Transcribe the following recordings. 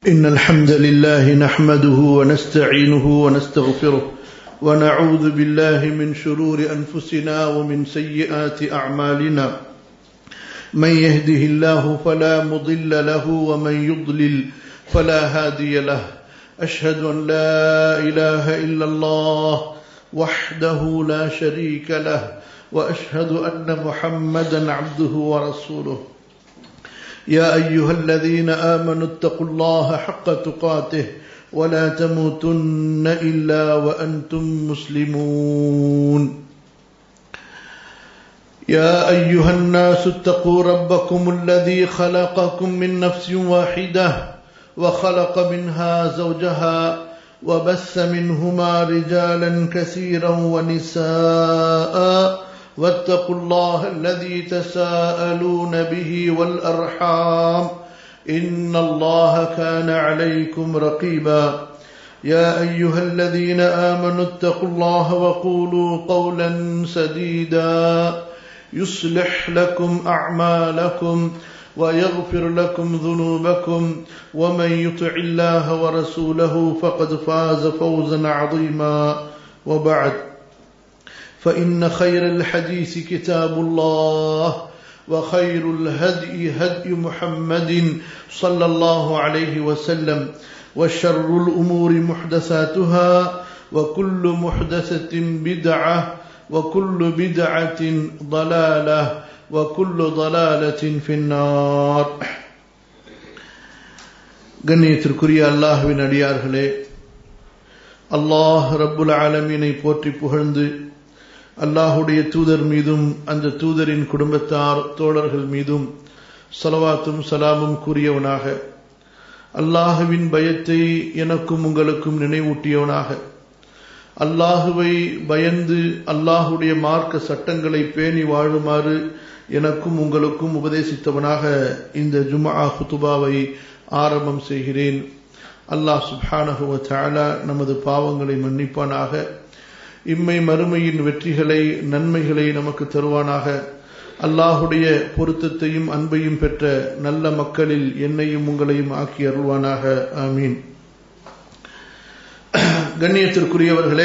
إن الحمد لله نحمده ونستعينه ونستغفره ونعوذ بالله من شرور أنفسنا ومن سيئات أعمالنا من يهده الله فلا مضل له ومن يضلل فلا هادي له أشهد أن لا إله إلا الله وحده لا شريك له وأشهد أن محمدا عبده ورسوله يا أيها الذين آمنوا اتقوا الله حق تقاته ولا تموتن إلا وأنتم مسلمون يا أيها الناس اتقوا ربكم الذي خلقكم من نفس واحدة وخلق منها زوجها وبث منهما رجالا كثيرا ونساء واتقوا الله الذي تساءلون به والأرحام إن الله كان عليكم رقيبا يا أيها الذين آمنوا اتقوا الله وقولوا قولا سديدا يصلح لكم أعمالكم ويغفر لكم ذنوبكم ومن يطع الله ورسوله فقد فاز فوزا عظيما وبعد فإن خير الحديث كتاب الله وخير الهدي هدي محمد صلى الله عليه وسلم وشر الأمور محدثاتها وكل محدثة بدعة وكل بدعة ضلالة وكل ضلالة في النار கண்ணியத்திற்குரிய அல்லாஹுவின் அடியார்களே அல்லாஹ் ரப்புல் ஆலமீனை போற்றி புகழ்ந்து அல்லாஹுடைய தூதர் மீதும் அந்த தூதரின் குடும்பத்தார் தோழர்கள் மீதும் சலவாத்தும் சலாமும் கூறியவனாக அல்லாஹுவின் பயத்தை எனக்கும் உங்களுக்கும் நினைவூட்டியவனாக அல்லாஹுவை பயந்து அல்லாஹுடைய மார்க்க சட்டங்களை பேணி வாழுமாறு எனக்கும் உங்களுக்கும் உபதேசித்தவனாக இந்த ஜுமா ஹுத்துபாவை ஆரம்பம் செய்கிறேன் அல்லாஹ் சுப்ஹானஹுவ தாலா நமது பாவங்களை மன்னிப்பானாக இம்மை மறுமையின் வெற்றிகளை நன்மைகளை நமக்கு தருவானாக அல்லாஹுடைய பொருத்தத்தையும் அன்பையும் பெற்ற நல்ல மக்களில் என்னையும் உங்களையும் ஆக்கி அருள்வானாக ஆமீன் கண்ணியத்திற்குரியவர்களே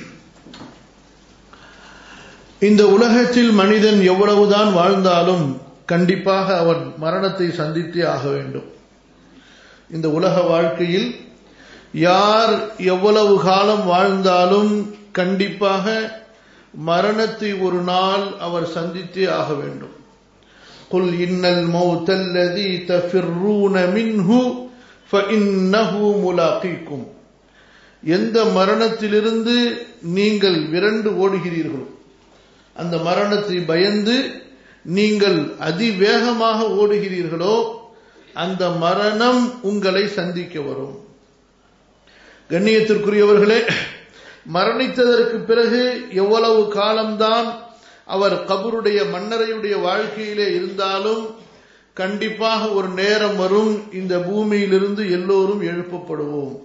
இந்த உலகத்தில் மனிதன் எவ்வளவுதான் வாழ்ந்தாலும் கண்டிப்பாக அவன் மரணத்தை சந்தித்தே ஆக வேண்டும் இந்த உலக வாழ்க்கையில் யார் எவ்வளவு காலம் வாழ்ந்தாலும் கண்டிப்பாக மரணத்தை ஒரு நாள் அவர் சந்தித்தே ஆக வேண்டும் قل إن الموت الذي تفرون منه فإنه ملاقيكم எந்த மரணத்திலிருந்து நீங்கள் விரண்டு ஓடுகிறீர்களோ அந்த மரணத்தை பயந்து நீங்கள் அதிவேகமாக ஓடுகிறீர்களோ அந்த மரணம் உங்களை சந்திக்க வரும் கண்ணியத்திற்குரியவர்களே மரணித்ததற்கு பிறகு எவ்வளவு காலம்தான் அவர் கபருடைய மன்னரையுடைய வாழ்க்கையிலே இருந்தாலும் கண்டிப்பாக ஒரு நேரம் வரும் இந்த பூமியிலிருந்து எல்லோரும் எழுப்பப்படுவோம்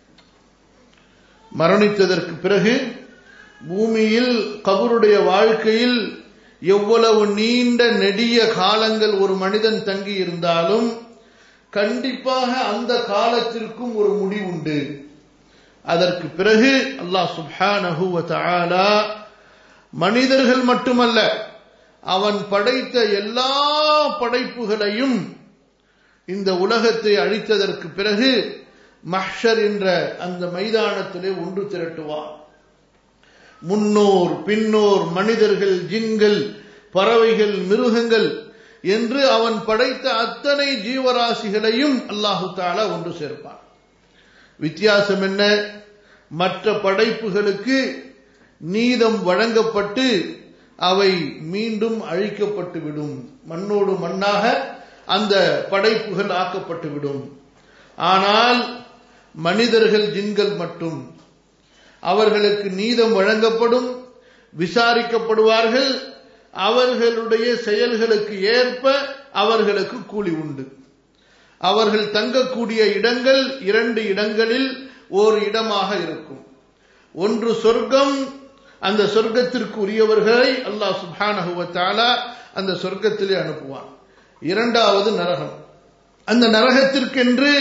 மரணித்ததற்கு பிறகு பூமியில் கபருடைய வாழ்க்கையில் எவ்வளவு நீண்ட நெடிய காலங்கள் ஒரு மனிதன் தங்கி இருந்தாலும் கண்டிப்பாக அந்த காலத்திற்கும் ஒரு முடிவுண்டு அதற்கு பிறகு அல்லாஹ் சுப்ஹானஹு தஆலா மனிதர்கள் மட்டுமல்ல அவன் படைத்த எல்லா படைப்புகளையும் இந்த உலகத்தை அழித்ததற்கு பிறகு மஹ்ஷர் என்ற அந்த மைதானத்திலே ஒன்று திரட்டுவான் முன்னோர் பின்னோர் மனிதர்கள் ஜின்கள் பறவைகள் மிருகங்கள் என்று அவன் படைத்த அத்தனை ஜீவராசிகளையும் அல்லாஹு தாலா ஒன்று சேர்ப்பான் வித்தியாசம் என்ன மற்ற படைப்புகளுக்கு நீதம் வழங்கப்பட்டு அவை மீண்டும் அழிக்கப்பட்டு விடும் மண்ணோடு மண்ணாக அந்த படைப்புகள் ஆக்கப்பட்டு விடும் ஆனால் மனிதர்கள் ஜின்கள் மட்டும் அவர்களுக்கு நீதம் வழங்கப்படும் விசாரிக்கப்படுவார்கள் அவர்களுடைய செயல்களுக்கு ஏற்ப அவர்களுக்கு கூலி உண்டு அவர்கள் தங்கக்கூடிய இடங்கள் இரண்டு இடங்களில் ஓர் இடமாக இருக்கும் ஒன்று சொர்க்கம் அந்த சொர்க்கத்திற்கு உரியவர்களை அல்லாஹ் சுபானகுவத்தாலா அந்த சொர்க்கத்திலே அனுப்புவான் இரண்டாவது நரகம் அந்த நரகத்திற்கென்று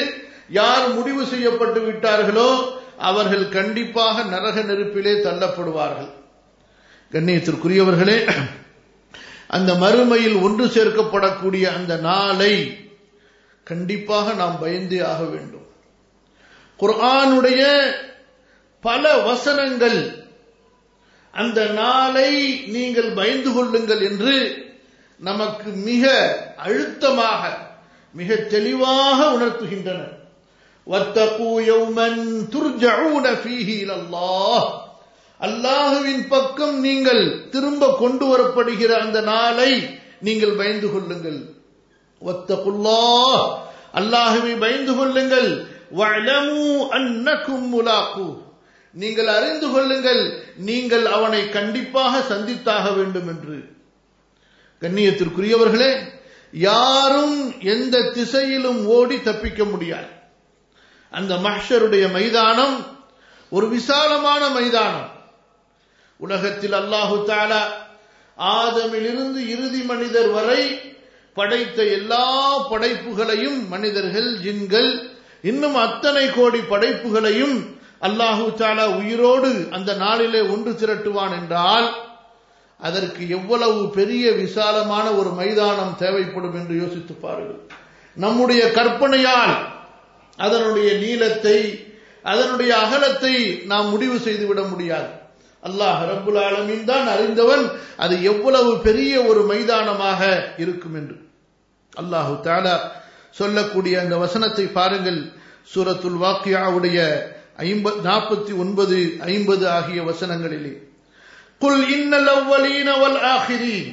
யார் முடிவு செய்யப்பட்டு விட்டார்களோ அவர்கள் கண்டிப்பாக நரக நெருப்பிலே தள்ளப்படுவார்கள் கண்ணியத்திற்குரியவர்களே அந்த மறுமையில் ஒன்று சேர்க்கப்படக்கூடிய அந்த நாளை கண்டிப்பாக நாம் பயந்தே ஆக வேண்டும் குர்ஆனுடைய பல வசனங்கள் அந்த நாளை நீங்கள் பயந்து கொள்ளுங்கள் என்று நமக்கு மிக அழுத்தமாக மிக தெளிவாக உணர்த்துகின்றன وَاتَّقُوا يَوْمًا تُرْجَعُونَ فِيهِ إِلَى اللَّهِ அல்லாஹுவின் பக்கம் நீங்கள் திரும்ப கொண்டு வரப்படுகிற அந்த நாளை நீங்கள் பயந்து கொள்ளுங்கள் ஒத்தகுல்லாஹ் அல்லாஹுவை பயந்து கொள்ளுங்கள் வஅலமு அன்னக்கும் முலாக்கு நீங்கள் அறிந்து கொள்ளுங்கள் நீங்கள் அவனை கண்டிப்பாக சந்தித்தாக வேண்டும் என்று கண்ணியத்திற்குரியவர்களே யாரும் எந்த திசையிலும் ஓடி தப்பிக்க முடியாது அந்த மஹ்ஷருடைய மைதானம் ஒரு விசாலமான மைதானம் உலகத்தில் அல்லாஹு தாலா ஆதமிலிருந்து இறுதி மனிதர் வரை படைத்த எல்லா படைப்புகளையும் மனிதர்கள் ஜின்கள் இன்னும் அத்தனை கோடி படைப்புகளையும் அல்லாஹு தாலா உயிரோடு அந்த நாளிலே ஒன்று திரட்டுவான் என்றால் அதற்கு எவ்வளவு பெரிய விசாலமான ஒரு மைதானம் தேவைப்படும் என்று யோசித்து பாருங்கள் நம்முடைய கற்பனையால் அதனுடைய நீளத்தை அதனுடைய அகலத்தை நாம் முடிவு செய்துவிட முடியாது அல்லாஹ் ரப்புல் ஆலமீன் தான் அறிந்தவன் அது எவ்வளவு பெரிய ஒரு மைதானமாக இருக்கும் என்று அல்லாஹு தாலா சொல்லக்கூடிய அந்த வசனத்தை பாருங்கள் சூரத்துல் வாக்கியாவுடைய ஐம்பது நாற்பத்தி ஒன்பது ஐம்பது ஆகிய வசனங்களிலே குல் இன்னல் அவ்வலீன வல் ஆஹிரீன்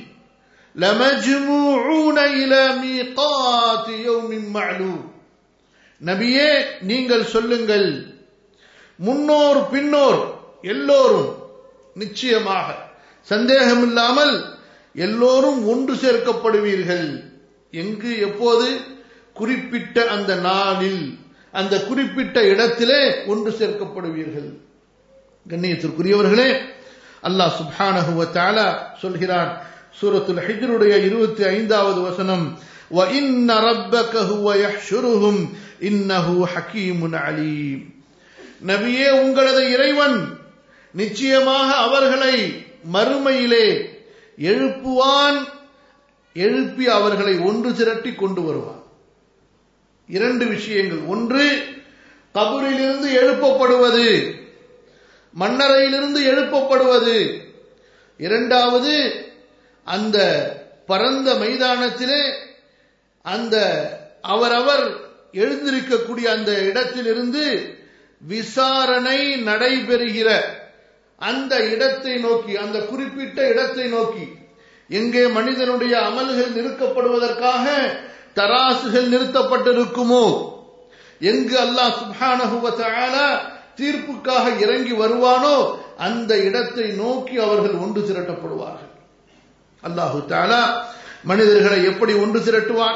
لمجموعون إلى ميقات يوم معلوم நபியே நீங்கள் சொல்லுங்கள் முன்னோர் பின்னோர் எல்லோரும் நிச்சயமாக சந்தேகமில்லாமல் எல்லோரும் ஒன்று சேர்க்கப்படுவீர்கள் எங்கு எப்போது குறிப்பிட்ட அந்த நாளில் அந்த குறிப்பிட்ட இடத்திலே ஒன்று சேர்க்கப்படுவீர்கள் கண்ணியத்திற்குரியவர்களே அல்லாஹ் சுப்ஹானஹு வ தஆலா சொல்கிறான் சூரத்துல் ஹிஜ்ருடைய 25வது வசனம் وَإِنَّ رَبَّكَ هُوَ يَحْشُرُهُمْ إِنَّهُ حَكِيمٌ عَلِيمٌ நபியே உங்களது இறைவன் நிச்சயமாக அவர்களை மறுமையிலே எழுப்புவான் எழுப்பி அவர்களை ஒன்று திரட்டி கொண்டு வருவான் இரண்டு விஷயங்கள் ஒன்று கபூரிலிருந்து எழுப்பப்படுவது மன்னரையிலிருந்து எழுப்பப்படுவது இரண்டாவது அந்த பரந்த மைதானத்திலே அந்த அவரவர் எழுந்திருக்கக்கூடிய அந்த இடத்திலிருந்து விசாரணை நடைபெறுகிற அந்த இடத்தை நோக்கி அந்த குறிப்பிட்ட இடத்தை நோக்கி எங்கே மனிதனுடைய அமல்கள் நிறுக்கப்படுவதற்காக தராசுகள் நிறுத்தப்பட்டிருக்குமோ எங்கு அல்லாஹ் சுபானகுவத்தால தீர்ப்புக்காக இறங்கி வருவானோ அந்த இடத்தை நோக்கி அவர்கள் ஒன்று திரட்டப்படுவார்கள் அல்லாஹு தாலா மனிதர்களை எப்படி ஒன்று திரட்டுவான்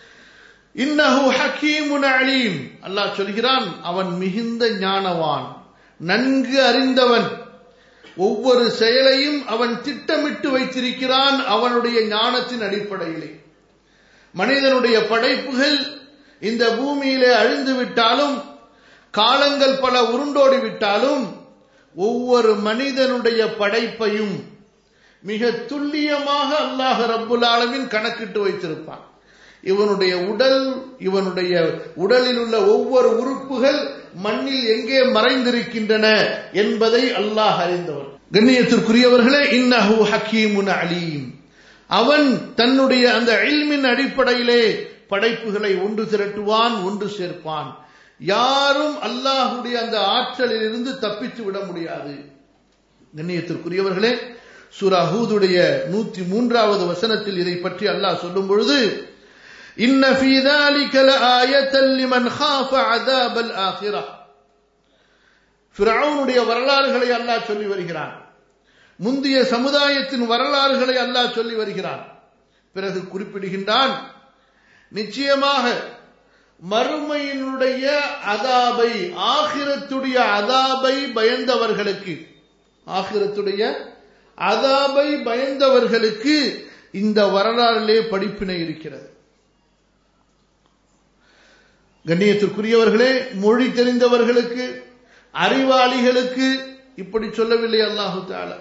இன்னஹு ஹக்கீமுன் அலீம் அல்லாஹ் சொல்கிறான் அவன் மிகுந்த ஞானவான் நன்கு அறிந்தவன் ஒவ்வொரு செயலையும் அவன் திட்டமிட்டு வைத்திருக்கிறான் அவனுடைய ஞானத்தின் அடிப்படையிலே மனிதனுடைய படைப்புகள் இந்த பூமியிலே அழிந்து விட்டாலும் காலங்கள் பல உருண்டோடி விட்டாலும் ஒவ்வொரு மனிதனுடைய படைப்பையும் மிக துல்லியமாக அல்லாஹ் ரப்புல் ஆலமின் கணக்கிட்டு வைத்திருப்பான் இவனுடைய உடல் இவனுடைய உடலில் உள்ள ஒவ்வொரு உறுப்புகள் மண்ணில் எங்கே மறைந்திருக்கின்றன என்பதை அல்லாஹ் அறிந்தவன் கண்ணியத்திற்குரியவர்களே இன்னஹு ஹக்கீமுன் அலீம் அவன் தன்னுடைய அந்த இல்மின் அடிப்படையிலே படைப்புகளை ஒன்று திரட்டுவான் ஒன்று சேர்ப்பான் யாரும் அல்லாஹுடைய அந்த ஆற்றலில் இருந்து தப்பித்து விட முடியாது கண்ணியத்திற்குரியவர்களே சூரா ஹூதுடைய நூத்தி மூன்றாவது வசனத்தில் இதை பற்றி அல்லாஹ் சொல்லும் பொழுது இன்ன ஃபீ ذلك لآية لمن خاف عذاب الآخرة ஃபிரௌனுடைய வரலாறுகளை அல்லாஹ் சொல்லி வருகிறான் முந்தைய சமுதாயத்தின் வரலாறுகளை அல்லாஹ் சொல்லி வருகிறான் பிறகு குறிப்பிடுகின்றான் நிச்சயமாக மறுமையினுடைய அதாபை ஆகிரத்துடைய அதாபை பயந்தவர்களுக்கு ஆகிரத்துடைய அதாபை பயந்தவர்களுக்கு இந்த வரலாறிலே படிப்பினை இருக்கிறது கண்ணியத்திற்குரியவர்களே மொழி தெரிந்தவர்களுக்கு அறிவாளிகளுக்கு இப்படி சொல்லவில்லை அல்லாஹு தாலா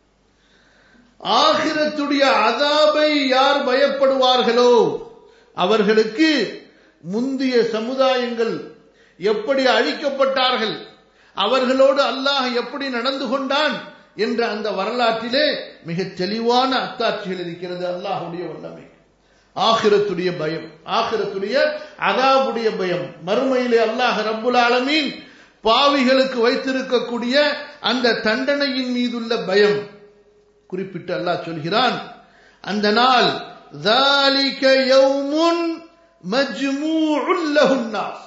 ஆகிரத்துடைய அதாபை யார் பயப்படுவார்களோ அவர்களுக்கு முந்திய சமுதாயங்கள் எப்படி அழிக்கப்பட்டார்கள் அவர்களோடு அல்லாஹ் எப்படி நடந்து கொண்டான் என்ற அந்த வரலாற்றிலே மிக தெளிவான அத்தாட்சிகள் இருக்கிறது அல்லாஹுடைய வல்லமை ஆகிரத்துடைய பயம் ஆகிரத்துடைய அதாவுடைய பயம் மறுமையிலே அல்லாஹ் ரப்புல் ஆலமீன் பாவிகளுக்கு வைத்திருக்கக்கூடிய அந்த தண்டனையின் மீதுள்ள பயம் குறிப்பிட்டு அல்லாஹ் சொல்கிறான் அந்த நாள் ذَلِكَ يَوْمٌ مَجْمُوعٌ لَهُ النَّاسِ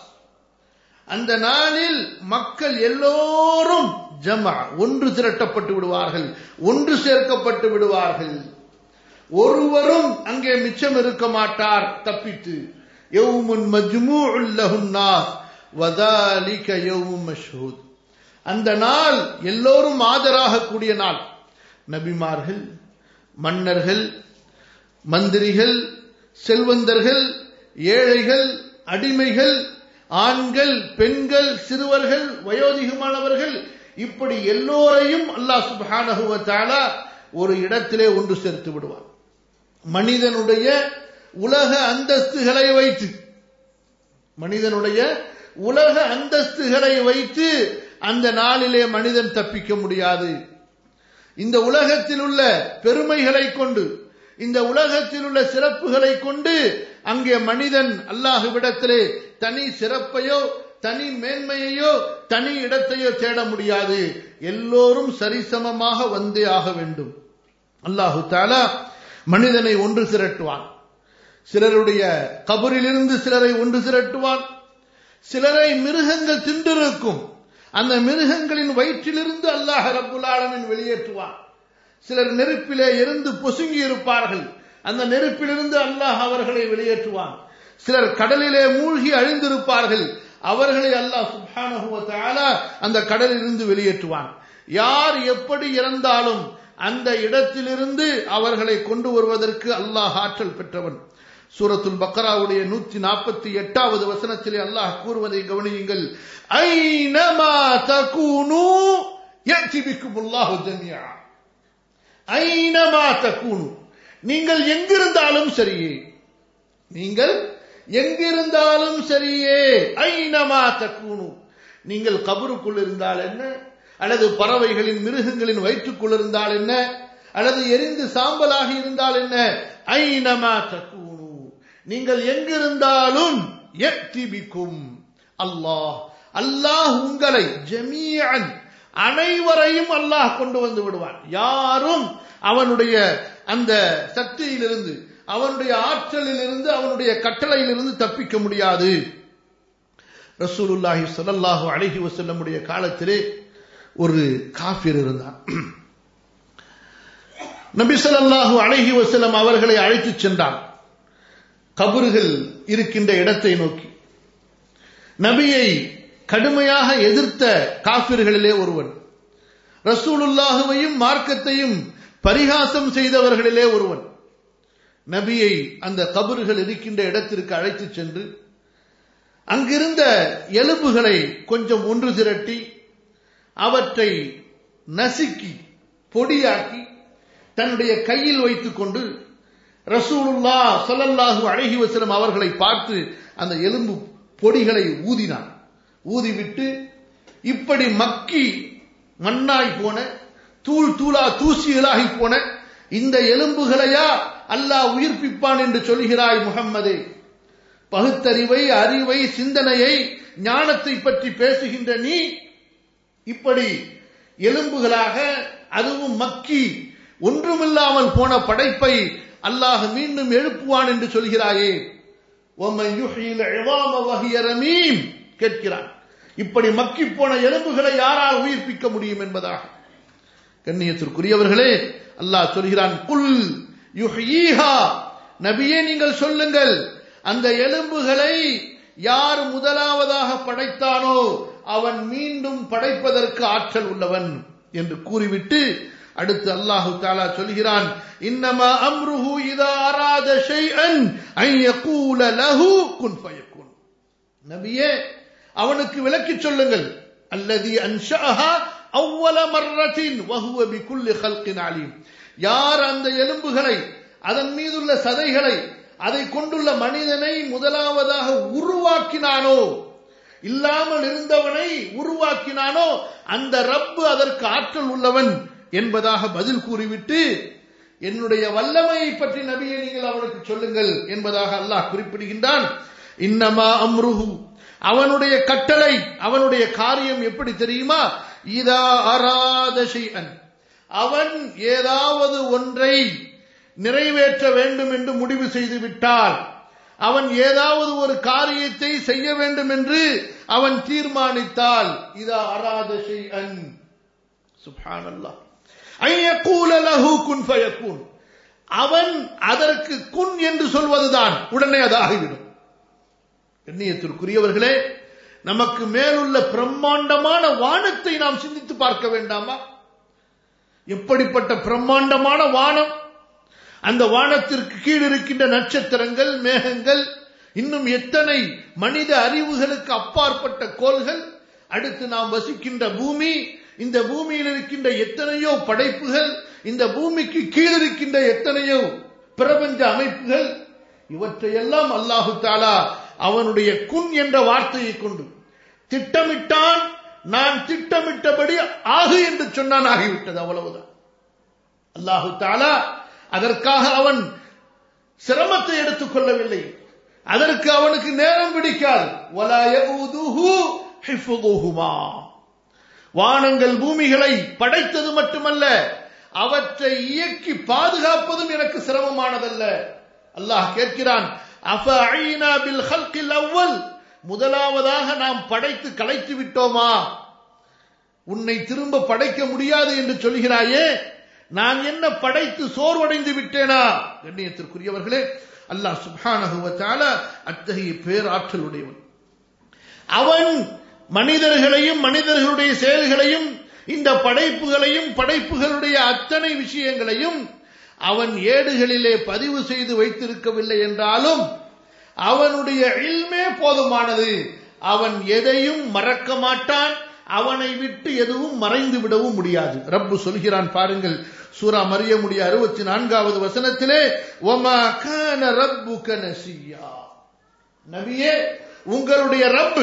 அந்த நாளில் மக்கள் எல்லோரும் ஜமா ஒன்று திரட்டப்பட்டு விடுவார்கள் ஒன்று சேர்க்கப்பட்டு விடுவார்கள் ஒருவரும் அங்கே மிச்சம் இருக்க மாட்டார் தப்பித்து யௌமுன் மஜ்மூஉல் லஹுன் நாஸ் வதாலிக யௌமும் மஷ்ஹூத் அந்த நாள் எல்லோரும் ஆஜராகக்கூடிய நாள் நபிமார்கள் மன்னர்கள் மந்திரிகள் செல்வந்தர்கள் ஏழைகள் அடிமைகள் ஆண்கள் பெண்கள் சிறுவர்கள் வயோதிகமானவர்கள் இப்படி எல்லோரையும் அல்லாஹ் சுப்ஹானஹு வ தஆலா ஒரு இடத்திலே ஒன்று சேர்த்து விடுவார் மனிதனுடைய உலக அந்தஸ்துகளை வைத்து மனிதனுடைய உலக அந்தஸ்துகளை வைத்து அந்த நாளிலே மனிதன் தப்பிக்க முடியாது இந்த உலகத்தில் உள்ள பெருமைகளை கொண்டு இந்த உலகத்தில் உள்ள சிறப்புகளை கொண்டு அங்கே மனிதன் அல்லாஹுவிடத்திலே தனி சிறப்பையோ தனி மேன்மையையோ தனி இடத்தையோ தேட முடியாது எல்லோரும் சரிசமமாக வந்தே ஆக வேண்டும் அல்லாஹு தாலா மனிதனை ஒன்று திரட்டுவான் சிலருடைய கபரிலிருந்து சிலரை ஒன்று திரட்டுவான் சிலரை மிருகங்கள் தின்றிருக்கும் அந்த மிருகங்களின் வயிற்றிலிருந்து அல்லாஹ் ரப்புல் ஆலமின் வெளியேற்றுவான் சிலர் நெருப்பிலே இருந்து பொசுங்கி இருப்பார்கள் அந்த நெருப்பிலிருந்து அல்லாஹ் அவர்களை வெளியேற்றுவான் சிலர் கடலிலே மூழ்கி அழிந்திருப்பார்கள் அவர்களை அல்லாஹ் சுப்ஹானஹு வ தஆலா அந்த கடலிலிருந்து வெளியேற்றுவான் யார் எப்படி இறந்தாலும் அந்த இடத்திலிருந்து அவர்களை கொண்டு வருவதற்கு அல்லாஹ் ஆற்றல் பெற்றவன் சூரத்துல் பக்ராவுடைய நூற்றி நாற்பத்தி எட்டாவது வசனத்திலே அல்லாஹ் கூறுவதை கவனியுங்கள் ஐனமா தகூனு யஅதி பிக்குமுல்லாஹு ஜமியா ஐனமா தகூனு நீங்கள் எங்கிருந்தாலும் சரியே நீங்கள் எங்கிருந்தாலும் சரியே ஐனமா தக்கூனு நீங்கள் கபருக்குள் இருந்தால் என்ன அல்லது பறவைகளின் மிருகங்களின் வயிற்றுக்குள் இருந்தால் என்ன அல்லது எரிந்து சாம்பலாகி இருந்தால் என்ன ஐனமா தக்கூனு நீங்கள் எங்கிருந்தாலும் எத்திபிக்கும் அல்லாஹ் அல்லாஹ் உங்களை ஜமீஅன் அனைவரையும் அல்லாஹ் கொண்டு வந்து விடுவான் யாரும் அவனுடைய அந்த சக்தியிலிருந்து அவனுடைய ஆற்றலில் இருந்து அவனுடைய கட்டளையிலிருந்து தப்பிக்க முடியாது ரசூலுல்லாஹி ஸல்லல்லாஹு அலைஹி வஸல்லமுடைய காலத்திலே ஒரு காஃபிர் இருந்தான் நபி ஸல்லல்லாஹு அலைஹி வஸல்லம் அவர்களை அழைத்துச் சென்றான் கபறுகள் இருக்கின்ற இடத்தை நோக்கி நபியை கடுமையாக எதிர்த்த காபிர்களிலே ஒருவன் ரசூலுல்லாஹுவையும் மார்க்கத்தையும் பரிகாசம் செய்தவர்களிலே ஒருவன் நபியை அந்த கபறுகள் இருக்கின்ற இடத்திற்கு அழைத்துச் சென்று அங்கிருந்த எலும்புகளை கொஞ்சம் ஒன்று திரட்டி அவற்றை நசுக்கி பொடியாக்கி தன்னுடைய கையில் வைத்துக் கொண்டு ரசூலுல்லா சொல்லல்லாஹு அழகி வசலம் அவர்களை பார்த்து அந்த எலும்பு பொடிகளை ஊதினான் ஊதிவிட்டு இப்படி மக்கி மண்ணாய் போன தூள் தூளா தூசிகளாகி போன இந்த எலும்புகளையா அல்லாஹ் உயிர்ப்பிப்பான் என்று சொல்கிறாய் முகம்மதே பகுத்தறிவை அறிவை சிந்தனையை ஞானத்தை பற்றி பேசுகின்ற நீ இப்படி எலும்புகளாக அதுவும் மக்கி ஒன்றுமில்லாமல் போன படைப்பை அல்லாஹ் மீண்டும் எழுப்புவான் என்று சொல்கிறாயே கேட்கிறான் இப்படி மக்கி போன எலும்புகளை யாரால் உயிர்ப்பிக்க முடியும் என்பதாக கண்ணியத்திற்குரியவர்களே அல்லாஹ் சொல்கிறான் புல் யுஹீஹா நபியே நீங்கள் சொல்லுங்கள் அந்த எலும்புகளை யார் முதலாவதாக படைத்தானோ அவன் மீண்டும் படைப்பதற்கு ஆற்றல் உள்ளவன் என்று கூறிவிட்டு அடுத்து அல்லாஹு தாலா சொல்கிறான் இன்னமா அம்ருஹு இதா அராத ஷைஅன் அன் யகூல லஹு குன் ஃபயகுன் நபியே அவனுக்கு விளக்கி சொல்லுங்கள் அல்லதி அன்ஷாஹா அவ்வல மர்ரத்தின் வஹுவ பிகுல்லி ஹல்கின் அலீம் யார் அந்த எலும்புகளை அதன் மீதுள்ள சதைகளை அதை கொண்டுள்ள மனிதனை முதலாவதாக உருவாக்கினானோ இல்லாமல் இருந்தவனை உருவாக்கினானோ அந்த ரப்பு அதற்கு ஆற்றல் உள்ளவன் என்பதாக பதில் கூறிவிட்டு என்னுடைய வல்லமையை பற்றி நபியை நீங்கள் அவனுக்கு சொல்லுங்கள் என்பதாக அல்லாஹ் குறிப்பிடுகின்றான் இன்னமா அம்ருஹு அவனுடைய கட்டளை அவனுடைய காரியம் எப்படி தெரியுமா இதா அராத ஷைஅன் அவன் ஏதாவது ஒன்றை நிறைவேற்ற வேண்டும் என்று முடிவு செய்து விட்டால் அவன் ஏதாவது ஒரு காரியத்தை செய்ய வேண்டும் என்று அவன் தீர்மானித்தால் இதா அராத ஷைஅன் சுப்ஹானல்லாஹ் ஐயக்கூல லஹு குன் ஃபயக்கூன் அவன் அதற்கு குன் என்று சொல்வதுதான் உடனே அது ஆகிவிடும் எண்ணியத்திற்குரியவர்களே நமக்கு மேலுள்ள பிரம்மாண்டமான வானத்தை நாம் சிந்தித்து பார்க்க வேண்டாமா எப்படிப்பட்ட பிரம்மாண்டமான வானம் அந்த வானத்திற்கு கீழ் இருக்கின்ற நட்சத்திரங்கள் மேகங்கள் இன்னும் எத்தனை மனித அறிவுகளுக்கு அப்பாற்பட்ட கோள்கள் அடுத்து நாம் வசிக்கின்ற பூமி இந்த பூமியில் இருக்கின்ற எத்தனையோ படைப்புகள் இந்த பூமிக்கு கீழ் இருக்கின்ற எத்தனையோ பிரபஞ்ச அமைப்புகள் இவற்றையெல்லாம் அல்லாஹு தாலா அவனுடைய குன் என்ற வார்த்தையை கொண்டு திட்டமிட்டான் நான் திட்டமிட்டபடி ஆகு என்று சொன்னான் ஆகிவிட்டது அவ்வளவுதான் அல்லாஹு தாலா அதற்காக அவன் சிரமத்தை எடுத்துக் கொள்ளவில்லை அதற்கு அவனுக்கு நேரம் பிடிக்காது வானங்கள் பூமிகளை படைத்தது மட்டுமல்ல அவற்றை இயக்கி பாதுகாப்பதும் எனக்கு சிரமமானதல்ல அல்லாஹ் கேட்கிறான் அவ்வல் முதலாவதாக நாம் படைத்து கலைத்து விட்டோமா உன்னை திரும்ப படைக்க முடியாது என்று சொல்கிறாயே நான் என்ன படைத்து சோர்வடைந்து விட்டேனா கண்ணியத்திற்குரியவர்களே அல்லாஹ் சுபானகுவத்தால அத்தகைய பேராற்றல் உடையவன் அவன் மனிதர்களையும் மனிதர்களுடைய செயல்களையும் இந்த படைப்புகளையும் படைப்புகளுடைய அத்தனை விஷயங்களையும் அவன் ஏடுகளிலே பதிவு செய்து வைத்திருக்கவில்லை என்றாலும் அவனுடைய இல்மே போதுமானது அவன் எதையும் மறக்க மாட்டான் அவனை விட்டு எதுவும் மறைந்து விடவும் முடியாது ரப்பு சொல்கிறான் பாருங்கள் சூரா மரியமுடைய அறுபத்தி நான்காவது வசனத்திலே ஒமா கான ரப்பு கனசியா நபியே உங்களுடைய ரப்பு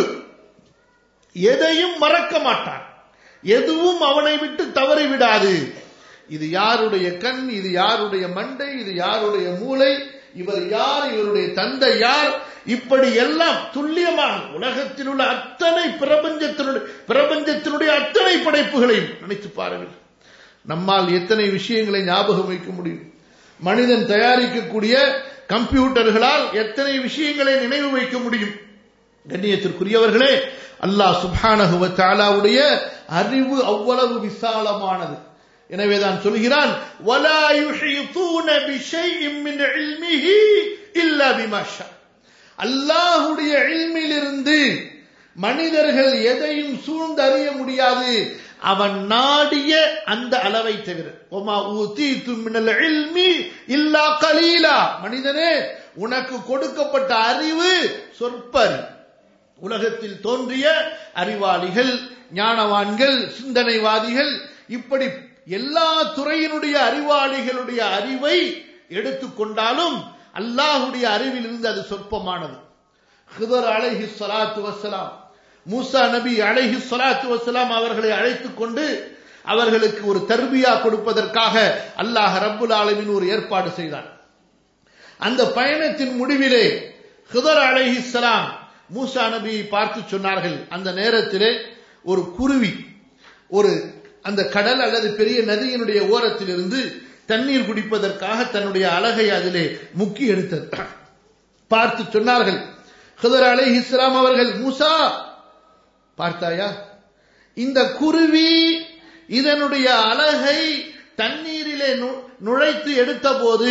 எதையும் மறக்க மாட்டான் எதுவும் அவனை விட்டு தவறி விடாது இது யாருடைய கண் இது யாருடைய மண்டை இது யாருடைய மூளை இவர் யார் இவருடைய தந்தை யார் இப்படி எல்லாம் துல்லியமாக உலகத்தில் உள்ள அத்தனை பிரபஞ்சத்தினுடைய பிரபஞ்சத்தினுடைய அத்தனை படைப்புகளையும் நினைத்து பாருங்கள் நம்மால் எத்தனை விஷயங்களை ஞாபகம் வைக்க முடியும் மனிதன் தயாரிக்கக்கூடிய கம்ப்யூட்டர்களால் எத்தனை விஷயங்களை நினைவு வைக்க முடியும் கண்ணியத்திற்குரியவர்களே அல்லாஹ் சுபானகுவ தாலாவுடைய அறிவு அவ்வளவு விசாலமானது எனவேதான் சொல்கிறான் ولا يحيطون بشيء من علمه الا بما شاء அல்லாஹ்வுடைய இல்மிலிருந்து மனிதர்கள் எதையும் சூழ்ந்தறிய முடியாது அவன் நாடிய அந்த அளவை தவிர ஒமா ஊதீது மினல் இல்மி இல்லா கலீலா மனிதனே உனக்கு கொடுக்கப்பட்ட அறிவு சொற்ப அறிவு உலகத்தில் தோன்றிய அறிவாளிகள் ஞானவான்கள் சிந்தனைவாதிகள் இப்படி எல்லா துறையினுடைய அறிவாளிகளுடைய அறிவை எடுத்துக்கொண்டாலும் அல்லாஹுடைய அறிவில் இருந்து அது சொற்பமானது ஹிதர் அலைஹி சலாத்து வசலாம் மூசா நபி அலைஹி சலாத்து வசலாம் அவர்களை அழைத்துக் கொண்டு அவர்களுக்கு ஒரு தர்பியா கொடுப்பதற்காக அல்லாஹ் ரப்புல் ஆலமின் ஒரு ஏற்பாடு செய்தான் அந்த பயணத்தின் முடிவிலே ஹிதர் அலைஹி சலாம் மூசா நபியை பார்த்து சொன்னார்கள் அந்த நேரத்திலே ஒரு குருவி ஒரு அந்த கடல் அல்லது பெரிய நதியினுடைய ஓரத்தில் இருந்து தண்ணீர் குடிப்பதற்காக தன்னுடைய அழகை அதிலே முக்கி எடுத்தது பார்த்து சொன்னார்கள் ஹிதர் அலை இஸ்லாம் அவர்கள் மூசா பார்த்தாயா இந்த குருவி இதனுடைய அழகை தண்ணீரிலே நுழைத்து எடுத்த போது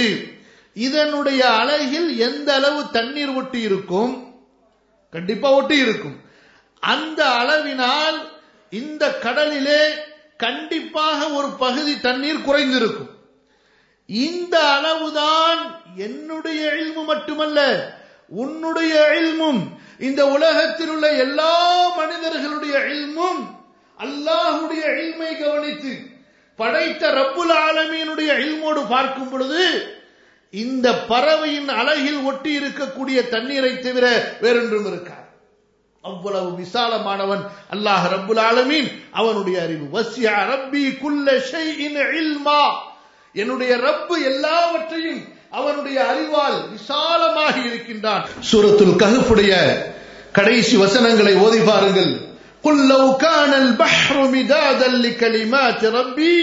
இதனுடைய அழகில் எந்த அளவு தண்ணீர் ஒட்டி இருக்கும் கண்டிப்பா ஒட்டி இருக்கும் அந்த அளவினால் இந்த கடலிலே கண்டிப்பாக ஒரு பகுதி தண்ணீர் குறைந்திருக்கும் இந்த அளவுதான் என்னுடைய இல்மு மட்டுமல்ல உன்னுடைய இல்மும் இந்த உலகத்தில் உள்ள எல்லா மனிதர்களுடைய இல்மும் அல்லாஹுடைய இல்மை கவனித்து படைத்த ரப்புல் ஆலமீனுடைய இல்மோடு பார்க்கும் பொழுது இந்த பறவையின் அழகில் ஒட்டி இருக்கக்கூடிய தண்ணீரை தவிர வேறொன்றும் இருக்கார் அவ்வளவு விசாலமானவன் அல்லாஹ் ரப்புல் ஆலமீன் அவனுடைய அறிவு வசியா ரப்பி குல்ல ஷைஇன் இல்மா என்னுடைய ரப்பு எல்லாவற்றையும் அவனுடைய அறிவால் விசாலமாகி இருக்கின்றான் சூரத்துல் கஹ்ஃபுடைய கடைசி வசனங்களை ஓதி பாருங்கள் قل لو كان البحر مدادا لكلمات ربي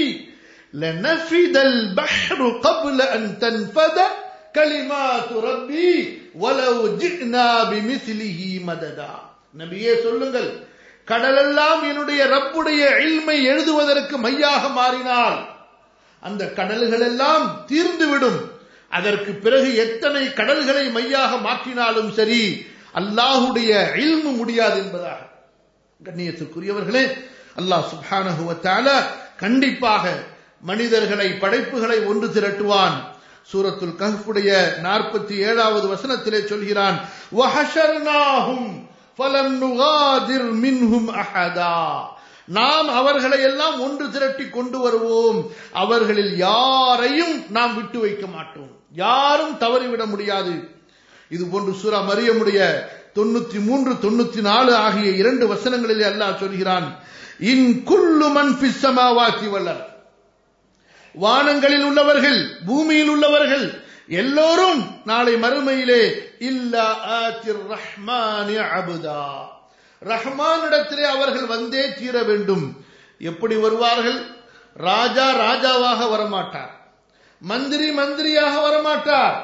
لنفد البحر قبل أن تنفد كلمات ربي ولو جئنا بمثله مددا நபியே சொல்லுங்கள் கடலெல்லாம் என்னுடைய ரப்புடைய இல்மை எழுதுவதற்கு மையாக மாறினால் அந்த கடல்கள் எல்லாம் தீர்ந்துவிடும் அதற்கு பிறகு எத்தனை கடல்களை மையாக மாற்றினாலும் சரி அல்லாஹுடைய இல்மு முடியாது என்பதாக கண்ணியத்துக்குரியவர்களே அல்லாஹ் சுபானகுவத்தால கண்டிப்பாக மனிதர்களை படைப்புகளை ஒன்று திரட்டுவான் சூரத்துல் கஹ்ஃபுடைய நாற்பத்தி ஏழாவது வசனத்திலே சொல்கிறான் வஹஷர்னாஹும் ஃபலம் நுகாதிர் மின்ஹும் அஹதா நாம் அவர்களை எல்லாம் ஒன்று திரட்டி கொண்டு வருவோம் அவர்களில் யாரையும் நாம் விட்டு வைக்க மாட்டோம் யாரும் தவறிவிட முடியாது இது போன்று சூரா மரியமுடைய தொண்ணூத்தி மூன்று தொண்ணூத்தி நாலு ஆகிய இரண்டு வசனங்களிலே அல்லாஹ் சொல்கிறான் இன் குல்லு மன் பிசமாவாத்தி வல்லர் வானங்களில் உள்ளவர்கள் பூமியில் உள்ளவர்கள் எல்லோரும் நாளை மறுமையிலே இல்லா ஆத்திர் ரஹ்மானி அபுதா ரஹ்மானிடத்திலே அவர்கள் வந்தே தீர வேண்டும் எப்படி வருவார்கள் ராஜா ராஜாவாக வரமாட்டார் மந்திரி மந்திரியாக வரமாட்டார்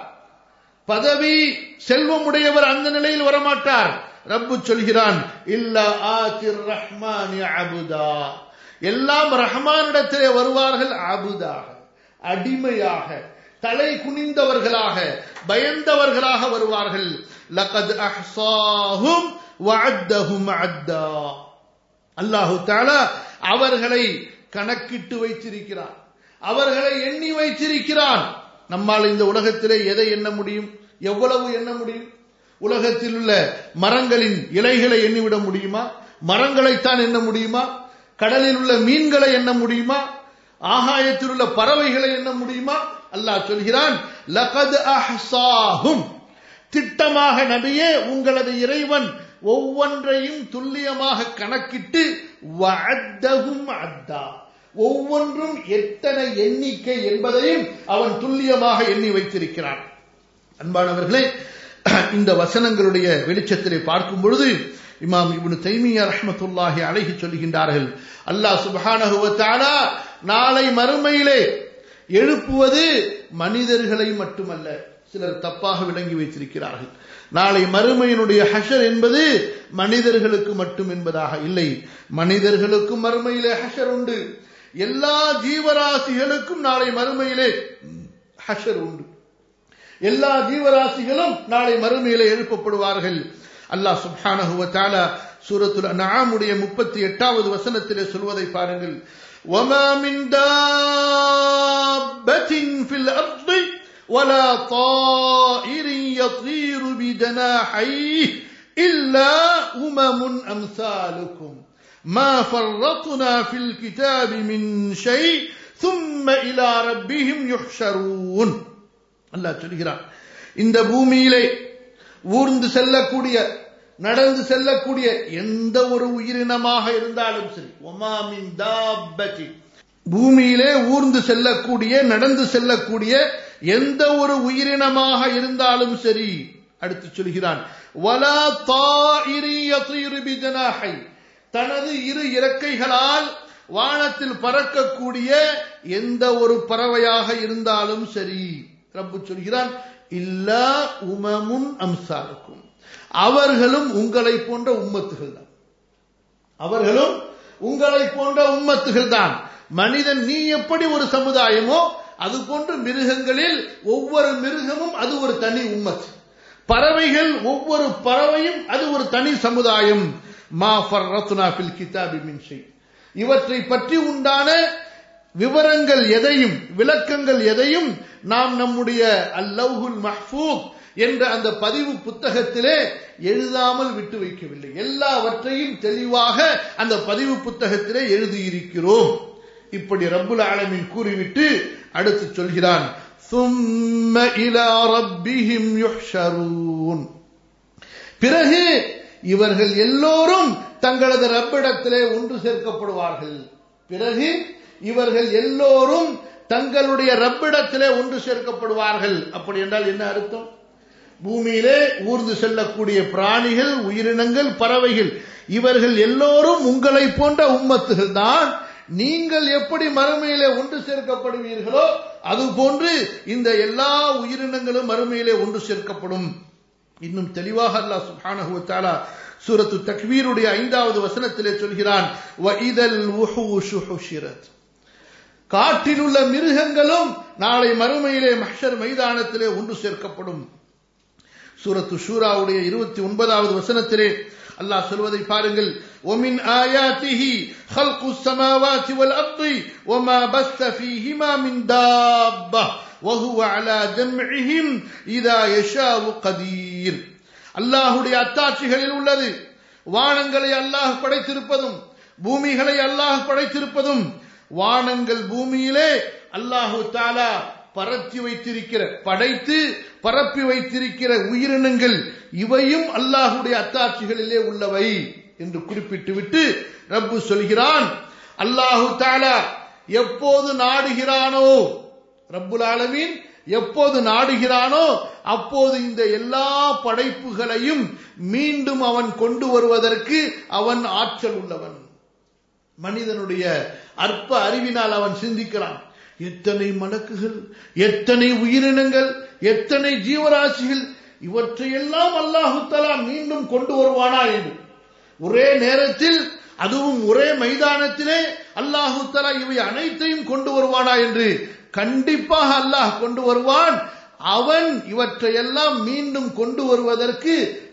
பதவி செல்வம் உடையவர் அந்த நிலையில் வரமாட்டார் ரப்பு சொல்கிறான் இல்லா ஆத்திர் ரஹ்மானி அபுதா எல்லாம் ரஹ்மானிடத்திலே வருவார்கள் அபுதாக அடிமையாக தலை குனிந்தவர்களாக பயந்தவர்களாக வருவார்கள் லகத் அஹ்சாஹும் வஅத்தஹும் அத்தா அல்லாஹு தஆலா அவர்களை கணக்கிட்டு வைத்திருக்கிறார் அவர்களை எண்ணி வைத்திருக்கிறான் நம்மால் இந்த உலகத்திலே எதை எண்ண முடியும் எவ்வளவு எண்ண முடியும் உலகத்தில் உள்ள மரங்களின் இலைகளை எண்ணிவிட முடியுமா மரங்களைத்தான் எண்ண முடியுமா கடலில் உள்ள மீன்களை எண்ண முடியுமா ஆகாயத்தில் உள்ள பறவைகளை எண்ண முடியுமா அல்லாஹ் சொல்கிறான் லகத் அஹ்சாஹும் திட்டமாக நபியே உங்களது இறைவன் ஒவ்வொன்றையும் துல்லியமாக கணக்கிட்டு வஅத்தஹும் அத்தா ஒவ்வொன்றும் எத்தனை எண்ணிக்கை என்பதையும் அவன் துல்லியமாக எண்ணி வைத்திருக்கிறான் அன்பானவர்களே இந்த வசனங்களுடைய வெளிச்சத்திலே பார்க்கும் பொழுது இமாம் இப்னு தைமியா ரஹ்மத்துல்லாஹி அலைஹி சொல்கின்றார்கள் அல்லாஹ் சுப்ஹானஹு வ தஆலா நாளை மறுமையிலே எழுப்புவது மனிதர்களை மட்டுமல்ல சிலர் தப்பாக விளங்கி வைத்திருக்கிறார்கள் நாளை மறுமையினுடைய ஹஷர் என்பது மனிதர்களுக்கு மட்டும் என்பதாக இல்லை மனிதர்களுக்கும் மறுமையிலே ஹஷர் உண்டு எல்லா ஜீவராசிகளுக்கும் நாளை மறுமையிலே ஹஷர் உண்டு எல்லா ஜீவராசிகளும் நாளை மறுமையிலே எழுப்பப்படுவார்கள் அல்லாஹ் சுப்ஹானஹு வ தஆலா சூரத்துல் அன்ஆமுடைய 38வது வசனத்திலே சொல்வதை பாருங்கள் وما من دابة في الأرض ولا طائر يطير بجناحيه إلا أمم أمثالكم ما فرطنا في الكتاب من شيء ثم إلى ربهم يحشرون அல்லாஹ் சொல்கிறான் இந்த பூமியிலே ஊர்ந்து செல்லக்கூடிய நடந்து செல்லக்கூடிய எந்த ஒரு உயிரினமாக இருந்தாலும் சரி ஒமாமின் தாபதி பூமியிலே ஊர்ந்து செல்லக்கூடிய நடந்து செல்லக்கூடிய எந்த ஒரு உயிரினமாக இருந்தாலும் சரி அடுத்து சொல்கிறான் வலா தாயிரி யதீரு பிஜனாஹை தனது இரு இறக்கைகளால் வானத்தில் பறக்கக்கூடிய எந்த ஒரு பறவையாக இருந்தாலும் சரி ரப்பு சொல்கிறான் இல்லா உமமுன் அம்சாருக்கும் அவர்களும் உங்களை போன்ற உம்மத்துகள் தான் அவர்களும் உங்களை போன்ற உம்மத்துகள் தான் மனிதன் நீ எப்படி ஒரு சமுதாயமோ அது போன்று மிருகங்களில் ஒவ்வொரு மிருகமும் அது ஒரு தனி உம்மத் பறவைகள் ஒவ்வொரு பறவையும் அது ஒரு தனி சமுதாயம் மா ஃபர்ரத்னா ஃபில் கிதாபி மின் ஷை இவற்றை பற்றி உண்டான விவரங்கள் எதையும் விளக்கங்கள் எதையும் நாம் நம்முடைய அல்லவுல் மஹ்பூக் என்ற அந்த பதிவு புத்தகத்திலே எழுதாமல் விட்டு வைக்கவில்லை எல்லாவற்றையும் தெளிவாக அந்த பதிவு புத்தகத்திலே எழுதியிருக்கிறோம் இப்படி ரப்புல் ஆலமின் கூறிவிட்டு அடுத்து சொல்கிறான் ثم إلى ربهم يحشرون பிறகு இவர்கள் எல்லோரும் தங்களது ரப்பிடத்திலே ஒன்று சேர்க்கப்படுவார்கள் பிறகு இவர்கள் எல்லோரும் தங்களுடைய ரப்பிடத்திலே ஒன்று சேர்க்கப்படுவார்கள் அப்படி என்றால் என்ன அர்த்தம் பூமியிலே ஊர்ந்து செல்லக்கூடிய பிராணிகள் உயிரினங்கள் பறவைகள் இவர்கள் எல்லோரும் உங்களை போன்ற உம்மத்துகள் தான் நீங்கள் எப்படி மறுமையிலே ஒன்று சேர்க்கப்படுவீர்களோ அதுபோன்று இந்த எல்லா உயிரினங்களும் மறுமையிலே ஒன்று சேர்க்கப்படும் இன்னும் தெளிவாக அல்லாஹ் சுப்ஹானஹு வ தஆலா சூரத்து தக்வீருடைய ஐந்தாவது வசனத்திலே சொல்கிறான் வஇதல் உஹூஷு ஹுஷிரத் காட்டில் உள்ள மிருகங்களும் நாளை மறுமையிலே மஹ்ஷர் மைதானத்திலே ஒன்று சேர்க்கப்படும் சூரத்து ஷூராவுடைய இருபத்தி ஒன்பதாவது வசனத்திலே அல்லாஹ் சொல்வதை பாருங்கள் ومن آياته خلق السماوات والأرض وما بث فيهما من دابة وهو على جمعهم إذا يشاء قدير அல்லாஹுடைய அத்தாட்சிகளில் உள்ளது வானங்களை அல்லாஹ் படைத்திருப்பதும் பூமிகளை அல்லாஹ் படைத்திருப்பதும் வானங்கள் பூமியிலே அல்லாஹு தாலா பரத்தி வைத்திருக்கிற படைத்து பரப்பி வைத்திருக்கிற உயிரினங்கள் இவையும் அல்லாஹுடைய அத்தாட்சிகளிலே உள்ளவை என்று குறிப்பிட்டு விட்டு ரப்பு சொல்கிறான் அல்லாஹு தாலா எப்போது நாடுகிறானோ ரப்புல் ஆலமீன் எப்போது நாடுகிறானோ அப்போது இந்த எல்லா படைப்புகளையும் மீண்டும் அவன் கொண்டு வருவதற்கு அவன் ஆற்றல் உள்ளவன் மனிதனுடைய அற்ப அறிவினால் அவன் சிந்திக்கிறான் எத்தனை மலக்குகள் எத்தனை உயிரினங்கள் எத்தனை ஜீவராசிகள் இவற்றையெல்லாம் அல்லாஹு தலா மீண்டும் கொண்டு வருவானா என்று ஒரே நேரத்தில் அதுவும் ஒரே மைதானத்திலே அல்லாஹு தலா இவை அனைத்தையும் கொண்டு வருவானா என்று கண்டிப்பாக அல்லாஹ் கொண்டு வருவான் அவன் இவற்றையெல்லாம் மீண்டும் கொண்டு வருவதற்கு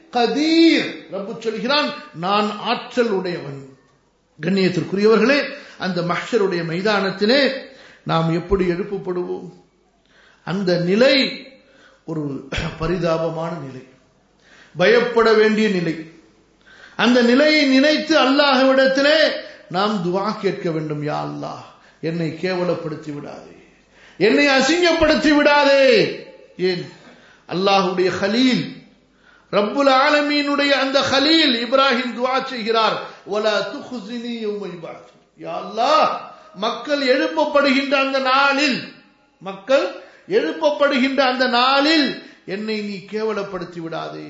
கதீர் ரப்பு சொல்கிறான் நான் ஆற்றல் உடையவன் கண்ணியத்திற்குரியவர்களே அந்த மஹ்ஷருடைய மைதானத்திலே நாம் எப்படி எழுப்பப்படுவோம் அந்த நிலை ஒரு பரிதாபமான நிலை பயப்பட வேண்டிய நிலை அந்த நிலையை நினைத்து அல்லாஹ்விடத்திலே நாம் துவா கேட்க வேண்டும் யா அல்லாஹ் என்னை கேவலப்படுத்தி விடாதே என்னை அசிங்கப்படுத்தி விடாதே ஏன் அல்லாஹுடைய ஹலீல் ரப்புல் ஆலமீனுடைய அந்த ஹலீல் இப்ராஹிம் துவா செய்கிறார் வலா துஹ்ஸினி யௌம யுபஅத் யா அல்லாஹ் மக்கள் எழுப்பப்படுகின்ற அந்த நாளில் மக்கள் எழுப்பப்படுகின்ற அந்த நாளில் என்னை நீ கேவலப்படுத்தி விடாதே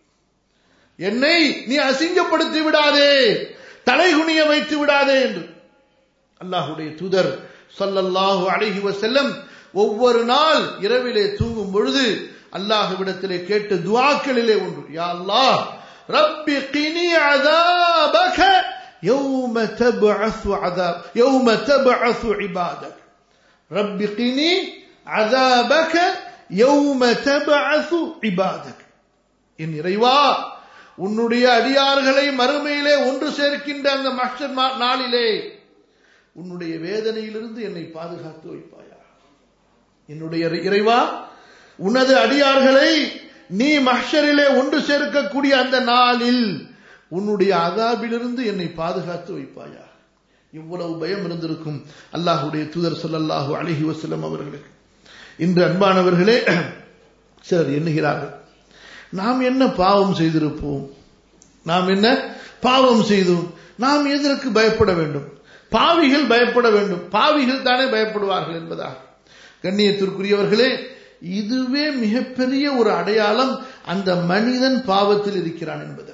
என்னை நீ அசிங்கப்படுத்தி விடாதே தலைகுனிய வைத்து விடாதே என்று அல்லாஹுடைய தூதர் சொல்லல்லாஹு அழகி செல்லம் ஒவ்வொரு நாள் இரவிலே தூங்கும் பொழுது அல்லாஹுவிடத்திலே கேட்ட துவாக்களிலே ஒன்று யா அல்லாஹ் ரப்பி கினி அதாபக يوم تبعث عذاب يوم تبعث عبادك رب قني عذابك يوم تبعث عبادك என் இறைவா உன்னுடைய அடியார்களை மறுமையிலே ஒன்று சேர்க்கின்ற அந்த மஷர் நாளிலே உன்னுடைய வேதனையிலிருந்து என்னை பாதுகாத்து வைப்பாயா என்னுடைய இறைவா உனது அடியார்களை நீ மஹ்ஷரிலே ஒன்று சேர்க்கக்கூடிய அந்த நாளில் உன்னுடைய அதாபிலிருந்து என்னை பாதுகாத்து வைப்பாயா இவ்வளவு பயம் இருந்திருக்கும் அல்லாஹுடைய தூதர் சொல்லல்லாஹு அழகி வசலம் அவர்களுக்கு இன்று அன்பானவர்களே சிலர் எண்ணுகிறார்கள் நாம் என்ன பாவம் செய்திருப்போம் நாம் என்ன பாவம் செய்தோம் நாம் எதற்கு பயப்பட வேண்டும் பாவிகள் பயப்பட வேண்டும் பாவிகள் தானே பயப்படுவார்கள் என்பதாக கண்ணியத்திற்குரியவர்களே இதுவே மிகப்பெரிய ஒரு அடையாளம் அந்த மனிதன் பாவத்தில் இருக்கிறான் என்பதற்கு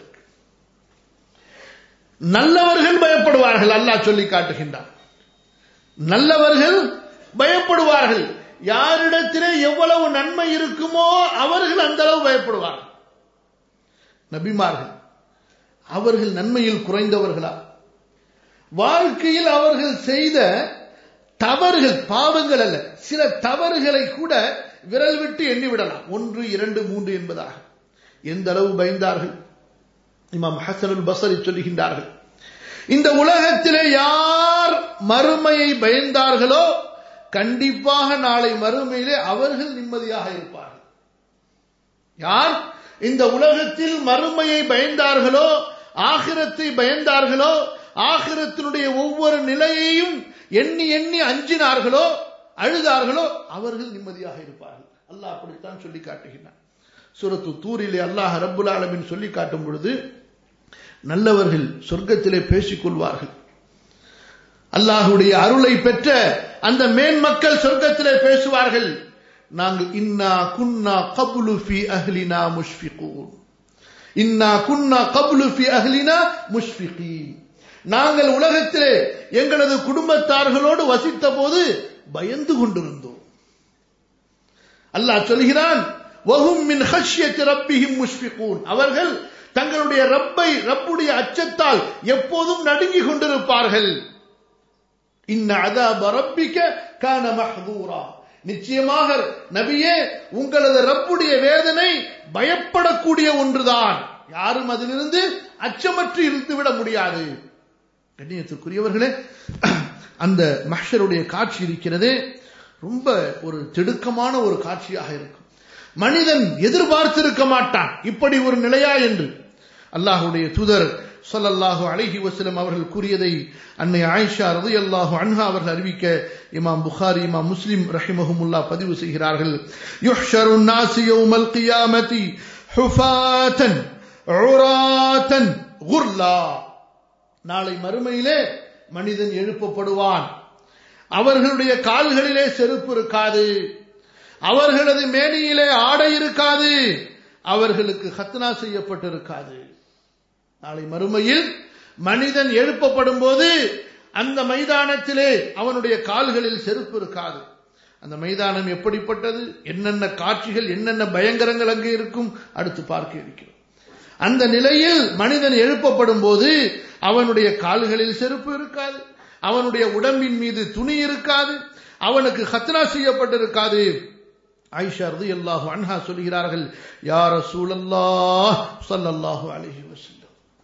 நல்லவர்கள் பயப்படுவார்கள் அல்லாஹ் சொல்லி காட்டுகின்றான் நல்லவர்கள் பயப்படுவார்கள் யாரிடத்திலே எவ்வளவு நன்மை இருக்குமோ அவர்கள் அந்த அளவு பயப்படுவார்கள் நபிமார்கள் அவர்கள் நன்மையில் குறைந்தவர்களா வாழ்க்கையில் அவர்கள் செய்த தவறுகள் பாவங்கள் அல்ல சில தவறுகளை கூட விரல் விட்டு எண்ணிவிடலாம் ஒன்று இரண்டு மூன்று என்பதாக எந்த அளவு பயந்தார்கள் இமாம் ஹசனுல் பசரி சொல்லுகின்றார்கள் இந்த உலகத்திலே யார் மறுமையை பயந்தார்களோ கண்டிப்பாக நாளை மறுமையிலே அவர்கள் நிம்மதியாக இருப்பார்கள் யார் இந்த உலகத்தில் மறுமையை பயந்தார்களோ ஆகிரத்தை பயந்தார்களோ ஆகிரத்தினுடைய ஒவ்வொரு நிலையையும் எண்ணி எண்ணி அஞ்சினார்களோ அழுதார்களோ அவர்கள் நிம்மதியாக இருப்பார்கள் அல்லாஹ் அப்படித்தான் சொல்லி காட்டுகிறான் சூரத்து தூரிலே அல்லாஹ் ரப்புல் ஆலமின் சொல்லி காட்டும் பொழுது நல்லவர்கள் சொர்க்கத்திலே பேசிக் கொள்வார்கள் அல்லாஹுடைய அருளை பெற்ற அந்த மேன்மக்கள் சொர்க்கத்திலே பேசுவார்கள் நாங்கள் இன்னா குன்னா கபுலு ஃபி அஹ்லினா முஷ்ஃபிகூன் இன்னா குன்னா கபுலு ஃபி அஹ்லினா முஷ்ஃபிகீன் நாங்கள் உலகத்திலே எங்களது குடும்பத்தார்களோடு வசித்த போது பயந்து கொண்டிருந்தோம் அல்லாஹ் சொல்கிறான் வஹும் மின் ஹஷ்யத் ரப்பிஹிம் முஷ்ஃபிகூன் அவர்கள் தங்களுடைய ரப்பை ரப்புடைய அச்சத்தால் எப்போதும் நடுங்கிக் கொண்டிருப்பார்கள் இன்ன அதாப ரப்பிக்க கான மஹ்தூரா நிச்சயமாக நபியே உங்களது ரப்புடைய வேதனை பயப்படக்கூடிய ஒன்றுதான் யாரும் அதிலிருந்து அச்சமற்று இருந்து விட முடியாது கண்ணியத்திற்குரியவர்களே அந்த மஹ்ஷருடைய காட்சி இருக்கிறதே ரொம்ப ஒரு திடுக்கமான ஒரு காட்சியாக இருக்கும் மனிதன் எதிர்பார்த்திருக்க மாட்டான் இப்படி ஒரு நிலையா என்று அல்லாஹுடைய தூதர் சொல்லல்லாஹு அலைஹி வசலம் அவர்கள் கூறியதை அன்னை ஆயிஷா ரதி அல்லாஹு அன்ஹா அவர்கள் அறிவிக்க இமாம் புகாரி இமாம் முஸ்லிம் ரஹிமஹமுல்லா பதிவு செய்கிறார்கள் யுஹ்ஷரு الناس يوم القيامة حفاة عراة غرلا நாளை மறுமையிலே மனிதன் எழுப்பப்படுவான் அவர்களுடைய கால்களிலே செருப்பு இருக்காது அவர்களது மேனியிலே ஆடை இருக்காது அவர்களுக்கு ஹத்னா செய்யப்பட்டிருக்காது நாளை மறுமையில் மனிதன் எழுப்பப்படும் போது அந்த மைதானத்திலே அவனுடைய கால்களில் செருப்பு இருக்காது அந்த மைதானம் எப்படிப்பட்டது என்னென்ன காட்சிகள் என்னென்ன பயங்கரங்கள் அங்கே இருக்கும் அடுத்து பார்க்க இருக்கிறோம் அந்த நிலையில் மனிதன் எழுப்பப்படும் போது அவனுடைய கால்களில் செருப்பு இருக்காது அவனுடைய உடம்பின் மீது துணி இருக்காது அவனுக்கு ஹத்னா செய்யப்பட்டிருக்காது ஆயிஷா ரதி அல்லாஹு அன்ஹா சொல்கிறார்கள் யார சூழல்லாஹ் சல்லல்லாஹு அலைஹி வஸல்லம்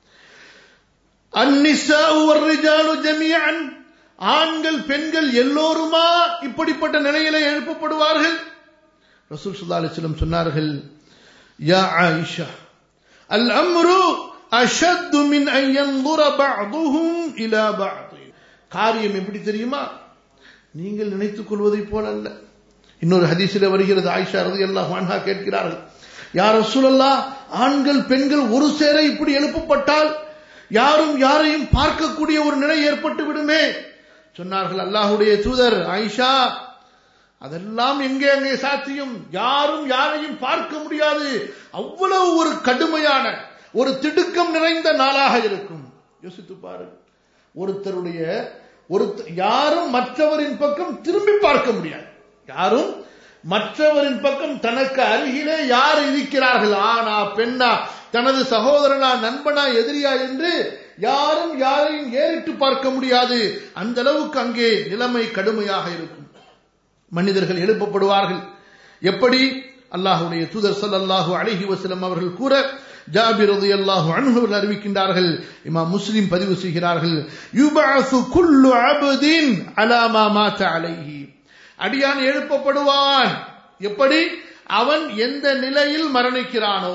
அந்நிசாஉ வர்ரிஜாலு ஜமீஅன் ஆண்கள் பெண்கள் எல்லோருமா இப்படிப்பட்ட நிலையில எழுப்பப்படுவார்கள் ரசூல் ஸல்லல்லாஹு அலைஹி வஸல்லம் சொன்னார்கள் யா ஆயிஷா அல் அம்ரு அஷத்து மின் அன் யன்ظر بعضهم الى بعض காரியம் எப்படி தெரியுமா நீங்கள் நினைத்துக் கொள்வதைப் போல அல்ல இன்னொரு ஹதீஸில் வருகிறது ஆயிஷா ரதி அல்லாஹ் அன்ஹா கேட்கிறார்கள் யார் ரசூலல்லா ஆண்கள் பெண்கள் ஒரு சேர இப்படி எழுப்பப்பட்டால் யாரும் யாரையும் பார்க்கக்கூடிய ஒரு நிலை ஏற்பட்டு விடுமே சொன்னார்கள் அல்லாஹுடைய தூதர் ஆயிஷா அதெல்லாம் எங்கே அங்கே சாத்தியம் யாரும் யாரையும் பார்க்க முடியாது அவ்வளவு ஒரு கடுமையான ஒரு திடுக்கம் நிறைந்த நாளாக இருக்கும் யோசித்து பாரு ஒருத்தருடைய ஒரு யாரும் மற்றவரின் பக்கம் திரும்பி பார்க்க முடியாது யாரும் மற்றவரின் பக்கம் தனக்கு அருகிலே யார் இருக்கிறார்கள் ஆனா பெண்ணா தனது சகோதரனா நண்பனா எதிரியா என்று யாரும் யாரையும் ஏறிட்டு பார்க்க முடியாது அந்த அளவுக்கு அங்கே நிலைமை கடுமையாக இருக்கும் மனிதர்கள் எழுப்பப்படுவார்கள் எப்படி அல்லாஹுடைய தூதர் ஸல்லல்லாஹு அலைஹி வஸல்லம் அவர்கள் கூற ஜாபிர் ரலியல்லாஹு அன்ஹு அறிவிக்கின்றார்கள் இமாம் முஸ்லிம் பதிவு செய்கிறார்கள் யுபஅஸு குல்லு அப்தின் அலா மா மாத அலைஹி அடியான் எழுப்பப்படுவான் எப்படி அவன் எந்த நிலையில் மரணிக்கிறானோ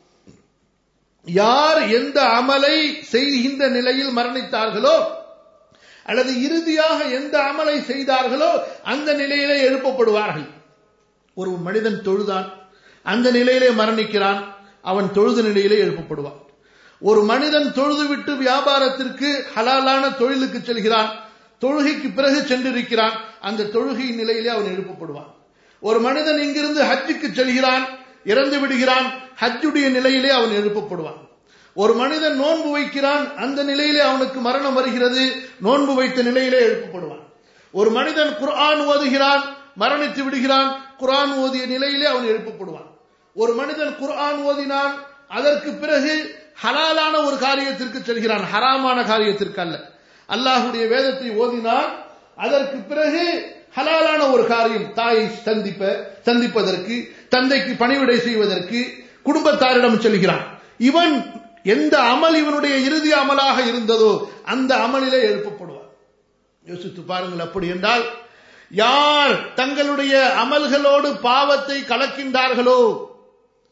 யார் எந்த அமலை செய்கின்ற நிலையில் மரணித்தார்களோ அல்லது இறுதியாக எந்த அமலை செய்தார்களோ அந்த நிலையிலே எழுப்பப்படுவார்கள் ஒரு மனிதன் தொழுதான் அந்த நிலையிலே மரணிக்கிறான் அவன் தொழுது நிலையிலே எழுப்பப்படுவான் ஒரு மனிதன் தொழுது விட்டு வியாபாரத்திற்கு ஹலாலான தொழிலுக்கு செல்கிறான் தொழுகைக்கு பிறகு சென்றிருக்கிறான் அந்த தொழுகை நிலையிலே அவன் எழுப்பப்படுவான் ஒரு மனிதன் இங்கிருந்து ஹஜ்ஜுக்கு செல்கிறான் இறந்து விடுகிறான் ஹஜ்ஜுடைய நிலையிலே அவன் எழுப்பப்படுவான் ஒரு மனிதன் நோன்பு வைக்கிறான் அந்த நிலையிலே அவனுக்கு மரணம் வருகிறது நோன்பு வைத்த நிலையிலே எழுப்பப்படுவான் ஒரு மனிதன் குர்ஆன் ஓதுகிறான் மரணித்து விடுகிறான் குர்ஆன் ஓதிய நிலையிலே அவன் எழுப்பப்படுவான் ஒரு மனிதன் குர்ஆன் ஓதினான் அதற்கு பிறகு ஹலாலான ஒரு காரியத்திற்கு செல்கிறான் ஹராமான காரியத்திற்கு அல்ல அல்லாஹுடைய வேதத்தை ஓதினான் அதற்கு பிறகு ஹலாலான ஒரு காரியம் தாயை சந்திப்ப சந்திப்பதற்கு தந்தைக்கு பணிவிடை செய்வதற்கு குடும்பத்தாரிடம் செல்கிறான் இவன் எந்த அமல் இவனுடைய இறுதி அமலாக இருந்ததோ அந்த அமலிலே எழுப்பப்படுவார் யோசித்து பாருங்கள் அப்படி என்றால் யார் தங்களுடைய அமல்களோடு பாவத்தை கலக்கின்றார்களோ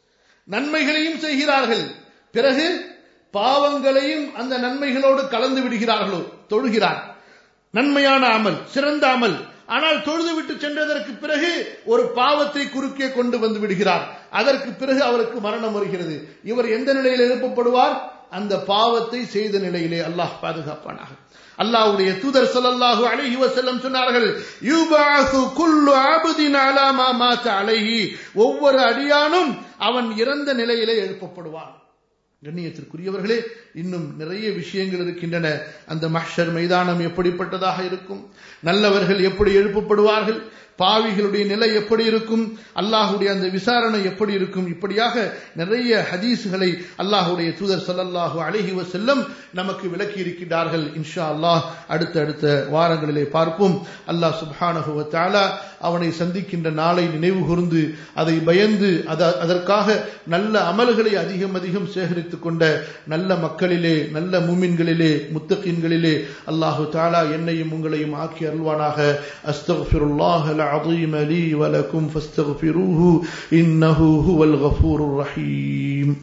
நன்மைகளையும் செய்கிறார்கள் பிறகு பாவங்களையும் அந்த நன்மைகளோடு கலந்து விடுகிறார்களோ தொழுகிறார் நன்மையான அமல் சிறந்த அமல் ஆனால் தொழுது விட்டு சென்றதற்கு பிறகு ஒரு பாவத்தை குறுக்கே கொண்டு வந்து விடுகிறார் அதற்கு பிறகு அவருக்கு மரணம் வருகிறது இவர் எந்த நிலையில் எழுப்பப்படுவார் அந்த பாவத்தை செய்த நிலையிலே அல்லாஹ் பாதுகாப்பானாக அல்லாஹ்வுடைய தூதர் ஸல்லல்லாஹு அலைஹி வஸல்லம் சொன்னார்கள் யூபாசு குல்லு அப்தின் அலா மா மாத அலைஹி ஒவ்வொரு அடியானும் அவன் இறந்த நிலையிலே எழுப்பப்படுவான் கண்ணியத்திற்குரியவர்களே இன்னும் நிறைய விஷயங்கள் இருக்கின்றன அந்த மஹ்ஷர் மைதானம் எப்படிப்பட்டதாக இருக்கும் நல்லவர்கள் எப்படி எழுப்பப்படுவார்கள் பாவிகளுடைய நிலை எப்படி இருக்கும் அல்லாஹுடைய அந்த விசாரணை எப்படி இருக்கும் இப்படியாக நிறைய ஹதீஸ்களை அல்லாஹுடைய தூதர் ஸல்லல்லாஹு அலைஹி வஸல்லம் நமக்கு விளக்கி இருக்கின்றார்கள் இன்ஷா அல்லாஹ் அடுத்த அடுத்த வாரங்களிலே பார்ப்போம் அல்லாஹ் சுப்ஹானஹு வ தஆலா அவனை சந்திக்கின்ற நாளை நினைவு கூர்ந்து அதை பயந்து அத- அதற்காக நல்ல அமல்களை அதிகம் அதிகம் சேகரித்துக் கொண்ட நல்ல மக்களிலே நல்ல மூமின்களிலே முத்தகின்களிலே அல்லாஹு தாலா என்னையும் உங்களையும் ஆக்கி அருள்வானாக அஸ்தக்ஃபிருல்லாஹ் العظيم لي ولكم فاستغفروه إنه هو الغفور الرحيم